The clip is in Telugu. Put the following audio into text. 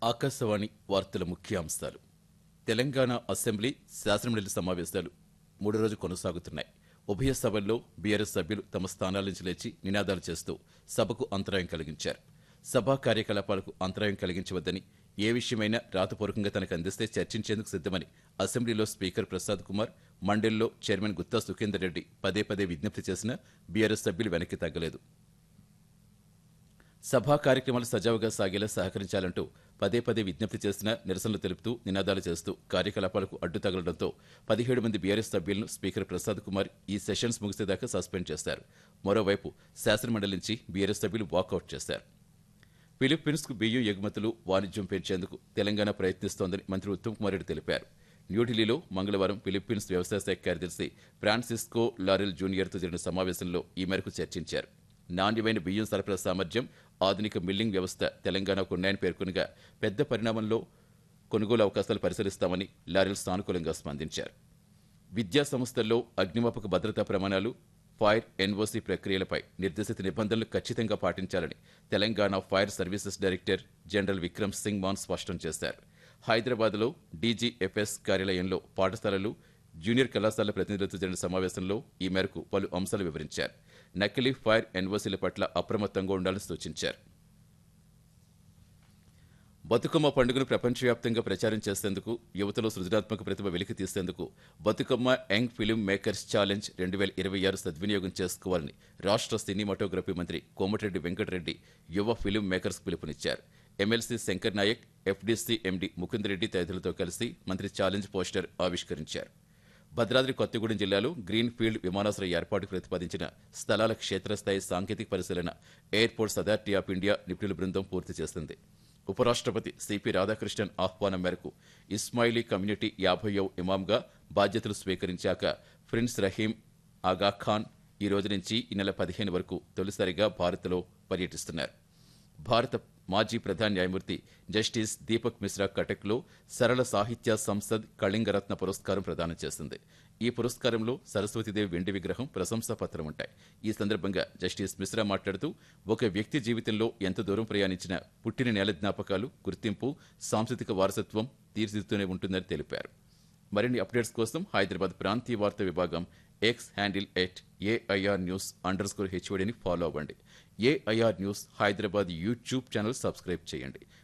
ఆకాశవాణి వార్తల ముఖ్యాంశాలు తెలంగాణ అసెంబ్లీ శాసనమండలి సమావేశాలు మూడో రోజు కొనసాగుతున్నాయి ఉభయ సభల్లో బీఆర్ఎస్ సభ్యులు తమ స్థానాల నుంచి లేచి నినాదాలు చేస్తూ సభకు అంతరాయం కలిగించారు సభా కార్యకలాపాలకు అంతరాయం కలిగించవద్దని ఏ విషయమైనా రాతపూర్వకంగా తనకు అందిస్తే చర్చించేందుకు సిద్దమని అసెంబ్లీలో స్పీకర్ ప్రసాద్ కుమార్ మండలిలో చైర్మన్ గుత్తా సుఖేందర్ రెడ్డి పదే పదే విజ్ఞప్తి చేసినా బీఆర్ఎస్ సభ్యులు వెనక్కి తగ్గలేదు సభా కార్యక్రమాలు సజావుగా సాగేలా సహకరించాలంటూ పదే పదే విజ్ఞప్తి చేసిన నిరసనలు తెలుపుతూ నినాదాలు చేస్తూ కార్యకలాపాలకు అడ్డు తగలడంతో పదిహేడు మంది బీఆర్ఎస్ సభ్యులను స్పీకర్ ప్రసాద్ కుమార్ ఈ సెషన్స్ ముగిసేదాకా సస్పెండ్ చేశారు మరోవైపు శాసనమండలి నుంచి బీఆర్ఎస్ సభ్యులు వాకౌట్ చేశారు ఫిలిప్పీన్స్కు బియ్యం ఎగుమతులు వాణిజ్యం పెంచేందుకు తెలంగాణ ప్రయత్నిస్తోందని మంత్రి ఉత్తమ్ కుమార్ రెడ్డి తెలిపారు న్యూఢిల్లీలో మంగళవారం ఫిలిప్పీన్స్ వ్యవసాయ శాఖ కార్యదర్శి ఫ్రాన్సిస్కో లారెల్ జూనియర్తో జరిగిన సమావేశంలో ఈ మేరకు చర్చించారు నాణ్యమైన బియ్యం సరఫరా సామర్థ్యం ఆధునిక మిల్లింగ్ వ్యవస్థ తెలంగాణకు ఉన్నాయని పేర్కొనగా పెద్ద పరిణామంలో కొనుగోలు అవకాశాలు పరిశీలిస్తామని లారెల్ సానుకూలంగా స్పందించారు విద్యా సంస్థల్లో అగ్నిమాపక భద్రతా ప్రమాణాలు ఫైర్ ఎన్ఓసీ ప్రక్రియలపై నిర్దేశిత నిబంధనలు ఖచ్చితంగా పాటించాలని Telangana fire services director general Vikram Singh Mann స్పష్టం చేశారు హైదరాబాద్లో డీజీఎఫ్ఎస్ కార్యాలయంలో పాఠశాలలు జూనియర్ కళాశాల ప్రతినిధులతో జరిగిన సమావేశంలో ఈ మేరకు పలు అంశాలు వివరించారు నకిలీ ఫైర్ ఎన్ఓసీల పట్ల అప్రమత్తంగా ఉండాలని సూచించారు బతుకమ్మ పండుగను ప్రపంచవ్యాప్తంగా ప్రచారం చేసేందుకు యువతలో సృజనాత్మక ప్రతిభ వెలికి తీసేందుకు Bathukamma young film makers challenge రెండు వేల ఇరవై ఆరు సద్వినియోగం చేసుకోవాలని రాష్ట్ర సినిమాటోగ్రఫీ మంత్రి కోమటిరెడ్డి వెంకటరెడ్డి యువ ఫిలిం మేకర్స్ పిలుపునిచ్చారు MLC Shankar Nayak FDC MD Mukund Reddy తదితరులతో కలిసి మంత్రి ఛాలెంజ్ పోస్టర్ ఆవిష్కరించారు భద్రాద్రి కొత్తగూడెం జిల్లాలో గ్రీన్ ఫీల్డ్ విమానాశ్రయ ఏర్పాటుకు ప్రతిపాదించిన స్థలాల క్షేత్రస్థాయి సాంకేతిక పరిశీలన ఎయిర్పోర్ట్స్ అథారిటీ ఆఫ్ ఇండియా నిపుణుల బృందం పూర్తి చేసింది ఉపరాష్ట్రపతి సిపి రాధాకృష్ణన్ ఆహ్వానం మేరకు ఇస్మాయిలీ కమ్యూనిటీ యాభైవ ఇమాంగా బాధ్యతలు స్వీకరించాక ప్రిన్స్ రహీం ఆగా ఖాన్ ఈ రోజు నుంచి ఈ నెల పదిహేను వరకు తొలిసారిగా భారత్లో పర్యటిస్తున్నారు భారత మాజీ ప్రధాన న్యాయమూర్తి జస్టిస్ దీపక్ మిశ్రా కటక్లో సరళ సాహిత్య సంసద్ కళింగరత్న పురస్కారం ప్రదానం చేసింది ఈ పురస్కారంలో సరస్వతీదేవి వెండి విగ్రహం ప్రశంసా పత్రం ఉంటాయి ఈ సందర్భంగా జస్టిస్ మిశ్రా మాట్లాడుతూ ఒక వ్యక్తి జీవితంలో ఎంత దూరం ప్రయాణించినా పుట్టిన నేల జ్ఞాపకాలు గుర్తింపు సాంస్కృతిక వారసత్వం తీర్చిదిద్దుతూనే ఉంటుందని తెలిపారు మరిన్ని అప్డేట్స్ కోసం హైదరాబాద్ ప్రాంతీయ వార్తా విభాగం X handle at AIR news underscore స్కోర్ హెచ్ఓడిని ఫాలో అవ్వండి AIR news Hyderabad YouTube channel subscribe చేయండి